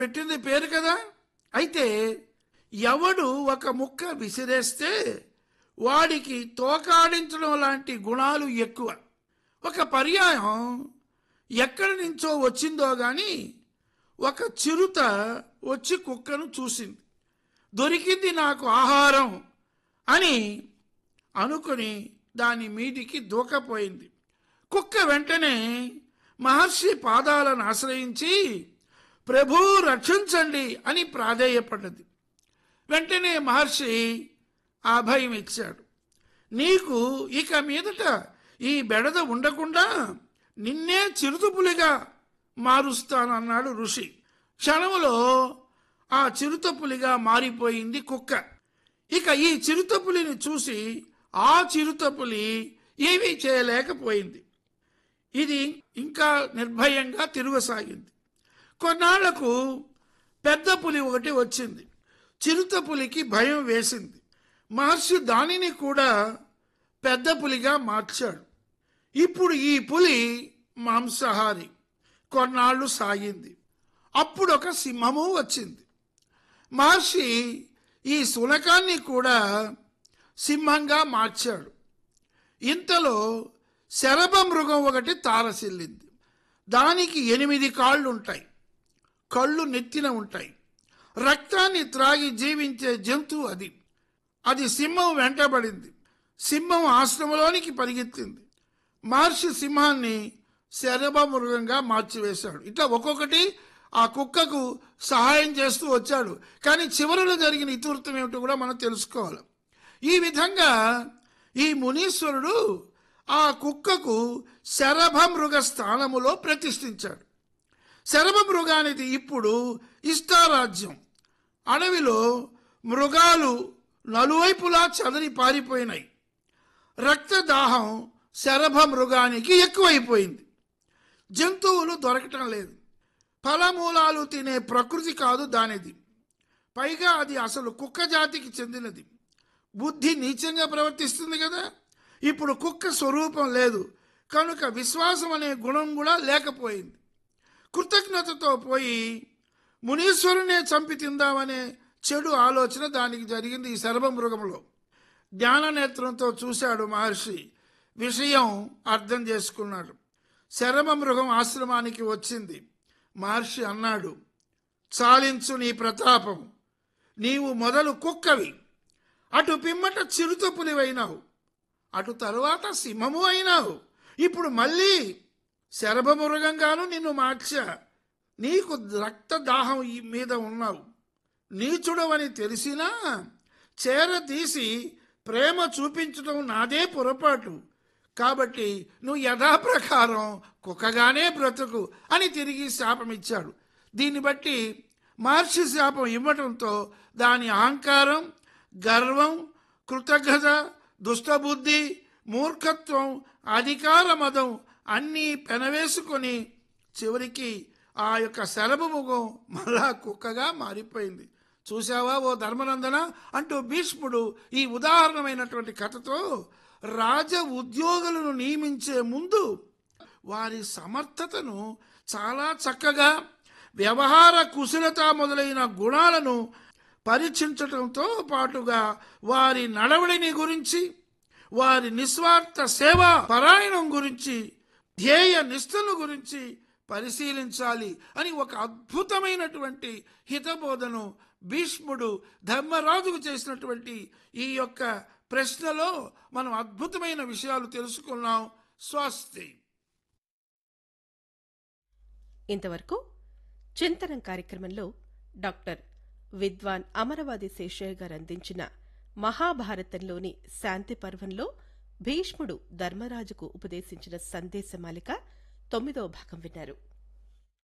పెట్టింది పేరు కదా అయితే ఎవడు ఒక ముక్క విసిరేస్తే వాడికి తోకాడించడం లాంటి గుణాలు ఎక్కువ ఒక పర్యాయం ఎక్కడి నుంచో వచ్చిందో గాని ఒక చిరుత వచ్చి కుక్కను చూసింది దొరికింది నాకు ఆహారం అని అనుకుని దాని మీదికి దూకపోయింది కుక్క వెంటనే మహర్షి పాదాలను ఆశ్రయించి ప్రభు రక్షించండి అని ప్రాధేయపడ్డది వెంటనే మహర్షి అభయం ఇచ్చాడు నీకు ఇక మీదట ఈ బెడద ఉండకుండా నిన్నే చిరుతపులిగా మారుస్తానన్నాడు ఋషి క్షణములో ఆ చిరుతపులిగా మారిపోయింది కుక్క ఇక ఈ చిరుతపులిని చూసి ఆ చిరుతపులి ఏమీ చేయలేకపోయింది ఇది ఇంకా నిర్భయంగా తిరగసాగింది కొన్నాళ్లకు పెద్ద పులి ఒకటి వచ్చింది చిరుత పులికి భయం వేసింది మహర్షి దానిని కూడా పెద్ద పులిగా మార్చాడు ఇప్పుడు ఈ పులి మాంసాహారి కొన్నాళ్ళు సాగింది అప్పుడు ఒక సింహము వచ్చింది మహర్షి ఈ శునకాన్ని కూడా సింహంగా మార్చాడు ఇంతలో శరభ మృగం ఒకటి తారసిల్లింది దానికి ఎనిమిది కాళ్ళు ఉంటాయి కళ్ళు నెత్తిన ఉంటాయి రక్తాన్ని త్రాగి జీవించే జంతువు అది అది సింహం వెంటబడింది సింహం ఆశ్రమంలోనికి పరిగెత్తింది మహర్షి సింహాన్ని శరభ మృగంగా మార్చివేశాడు ఇట్లా ఒక్కొక్కటి ఆ కుక్కకు సహాయం చేస్తూ వచ్చాడు కానీ చివరిలో జరిగిన ఇతివృత్తం ఏమిటో కూడా మనం తెలుసుకోవాలి ఈ విధంగా ఈ మునీశ్వరుడు ఆ కుక్కకు శరభ మృగ స్థానములో ప్రతిష్ఠించాడు శరభ మృగానిది ఇప్పుడు ఇష్టారాజ్యం అడవిలో మృగాలు నలువైపులా చదరి పారిపోయినాయి రక్తదాహం శరభ మృగానికి ఎక్కువైపోయింది జంతువులు దొరకటం లేదు ఫలమూలాలు తినే ప్రకృతి కాదు దానిది పైగా అది అసలు కుక్క జాతికి చెందినది బుద్ధి నీచంగా ప్రవర్తిస్తుంది కదా ఇప్పుడు కుక్క స్వరూపం లేదు కనుక విశ్వాసం అనే గుణం కూడా లేకపోయింది కృతజ్ఞతతో పోయి మునీశ్వరునే చంపి తిందామనే చెడు ఆలోచన దానికి జరిగింది ఈ సర్వమృగంలో జ్ఞాన నేత్రంతో చూశాడు మహర్షి విషయం అర్థం చేసుకున్నాడు శరభ మృగం ఆశ్రమానికి వచ్చింది మహర్షి అన్నాడు చాలించు నీ ప్రతాపం నీవు మొదలు కుక్కవి అటు పిమ్మట చిరుత పులివైనావు అటు తరువాత సింహము అయినావు ఇప్పుడు మళ్ళీ శరభమృగంగాను నిన్ను మార్చా నీకు రక్తదాహం ఈ మీద ఉన్నావు నీచుడవని తెలిసినా చేరదీసి ప్రేమ చూపించడం నాదే పొరపాటు కాబట్టి నువ్వు యథాప్రకారం కుక్కగానే బ్రతుకు అని తిరిగి శాపమిచ్చాడు దీన్ని బట్టి మహర్షి శాపం ఇవ్వటంతో దాని అహంకారం గర్వం కృతజ్ఞత దుష్టబుద్ధి మూర్ఖత్వం అధికార మదం అన్నీ పెనవేసుకొని చివరికి ఆ యొక్క శరభముఖం మళ్ళా కుక్కగా మారిపోయింది చూశావా ఓ ధర్మనందన అంటూ భీష్ముడు ఈ ఉదాహరణమైనటువంటి కథతో రాజ ఉద్యోగులను నియమించే ముందు వారి సమర్థతను చాలా చక్కగా వ్యవహార కుశలత మొదలైన గుణాలను పరీక్షించటంతో పాటుగా వారి నడవడిని గురించి వారి నిస్వార్థ సేవా పరాయణం గురించి ధ్యేయ నిష్ఠను గురించి పరిశీలించాలి అని ఒక అద్భుతమైనటువంటి హితబోధను భీష్ముడు ధర్మరాజుకు చేసినటువంటి ఈ యొక్క ప్రశ్నలో మనం అద్భుతమైన విషయాలు తెలుసుకున్నాం స్వస్తి ఇంతవరకు చింతనం కార్యక్రమంలో డాక్టర్ విద్వాన్ అమరవాది శేషయ్య గారు అందించిన మహాభారతంలోని శాంతి పర్వంలో భీష్ముడు ధర్మరాజుకు ఉపదేశించిన సందేశమాలిక తొమ్మిదవ భాగం విన్నారు